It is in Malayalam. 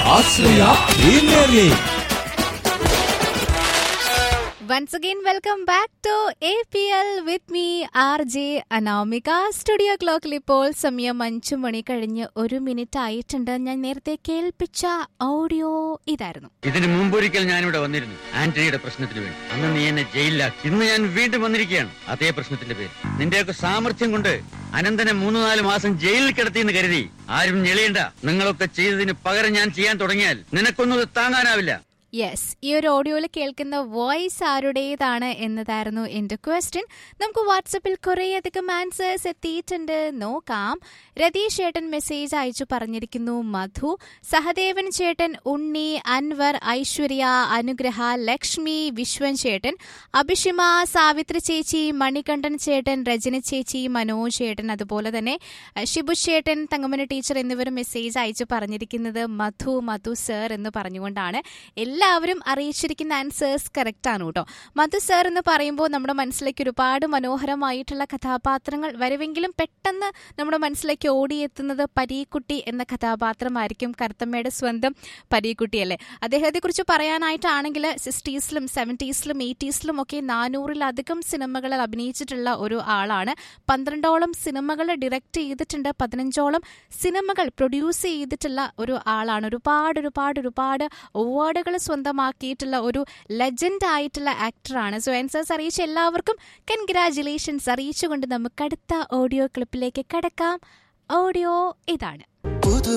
Ashraya premier league Once again, welcome back to APL with me, RJ Anomika studio ക്ലോക്കിൽ ഇപ്പോൾ സമയം അഞ്ചു മണി കഴിഞ്ഞ് ഒരു മിനിറ്റ് ആയിട്ടുണ്ട് ഞാൻ നേരത്തെ കേൾപ്പിച്ച ഓഡിയോ ഇതായിരുന്നു ഇതിന് മുമ്പൊരിക്കൽ ഞാനിവിടെ വന്നിരുന്നു ആന്റണിയുടെ പ്രശ്നത്തിന് വേണ്ടി അന്ന് നീ എന്നെ ജയിലിലാക്കി ഇന്ന് ഞാൻ വീണ്ടും വന്നിരിക്കുകയാണ് അതേ പ്രശ്നത്തിന്റെ പേര് നിന്റെയൊക്കെ സാമർഥ്യം കൊണ്ട് അനന്തനെ മൂന്ന് നാല് മാസം ജയിലിൽ കിടത്തിയെന്ന് കരുതി ആരും ഞെളിയണ്ട നിങ്ങളൊക്കെ ചെയ്തതിന് പകരം ഞാൻ ചെയ്യാൻ തുടങ്ങിയാൽ നിനക്കൊന്നും ഇത് താങ്ങാനാവില്ല യെസ് ഈ ഒരു ഓഡിയോയിൽ കേൾക്കുന്ന വോയിസ് ആരുടേതാണ് എന്നതായിരുന്നു എന്റെ ക്വസ്റ്റ്യൻ നമുക്ക് വാട്സപ്പിൽ കുറേയധികം ആൻസേഴ്സ് എത്തിയിട്ടുണ്ട് നോക്കാം രതീഷ് ചേട്ടൻ മെസ്സേജ് അയച്ചു പറഞ്ഞിരിക്കുന്നു മധു സഹദേവൻ ചേട്ടൻ ഉണ്ണി അൻവർ ഐശ്വര്യ അനുഗ്രഹ ലക്ഷ്മി വിശ്വൻ ചേട്ടൻ അഭിഷിമ സാവിത്രി ചേച്ചി മണികണ്ഠൻ ചേട്ടൻ രജനി ചേച്ചി മനോജ് ചേട്ടൻ അതുപോലെ തന്നെ അഹ്, ഷിബു ചേട്ടൻ തങ്കമന ടീച്ചർ എന്നിവർ മെസ്സേജ് അയച്ചു പറഞ്ഞിരിക്കുന്നത് മധു മധു സർ എന്ന് പറഞ്ഞുകൊണ്ടാണ് എല്ലാവരും അറിയിച്ചിരിക്കുന്ന ആൻസേഴ്സ് കറക്റ്റ് ആണ് കേട്ടോ മധു സർ എന്ന് പറയുമ്പോൾ നമ്മുടെ മനസ്സിലേക്ക് ഒരുപാട് മനോഹരമായിട്ടുള്ള കഥാപാത്രങ്ങൾ വരുമെങ്കിലും പെട്ടെന്ന് നമ്മുടെ മനസ്സിലേക്ക് ഓടിയെത്തുന്നത് പരീക്കുട്ടി എന്ന കഥാപാത്രമായിരിക്കും കറുത്തമ്മയുടെ സ്വന്തം പരീക്കുട്ടിയല്ലേ അദ്ദേഹത്തെക്കുറിച്ച് പറയാനായിട്ടാണെങ്കിൽ സിക്സ്റ്റീസിലും സെവൻറ്റീസിലും എയ്റ്റീസിലും ഒക്കെ നാനൂറിലധികം സിനിമകളിൽ അഭിനയിച്ചിട്ടുള്ള ഒരു ആളാണ് പന്ത്രണ്ടോളം സിനിമകൾ ഡയറക്റ്റ് ചെയ്തിട്ടുണ്ട് പതിനഞ്ചോളം സിനിമകൾ പ്രൊഡ്യൂസ് ചെയ്തിട്ടുള്ള ഒരു ആളാണ് ഒരുപാട് ഒരുപാട് ഒരുപാട് അവാർഡുകൾ സ്വന്തമാക്കിയിട്ടുള്ള ഒരു ലെജൻഡ് ആയിട്ടുള്ള ആക്ടറാണ് സോ ആൻസേഴ്സ് അറിയിച്ച എല്ലാവർക്കും കൺഗ്രാറ്റുലേഷൻസ് അറിയിച്ചുകൊണ്ട് നമുക്ക് അടുത്ത ഓഡിയോ ക്ലിപ്പിലേക്ക് കടക്കാം ഓഡിയോ ഇതാണ് പുതു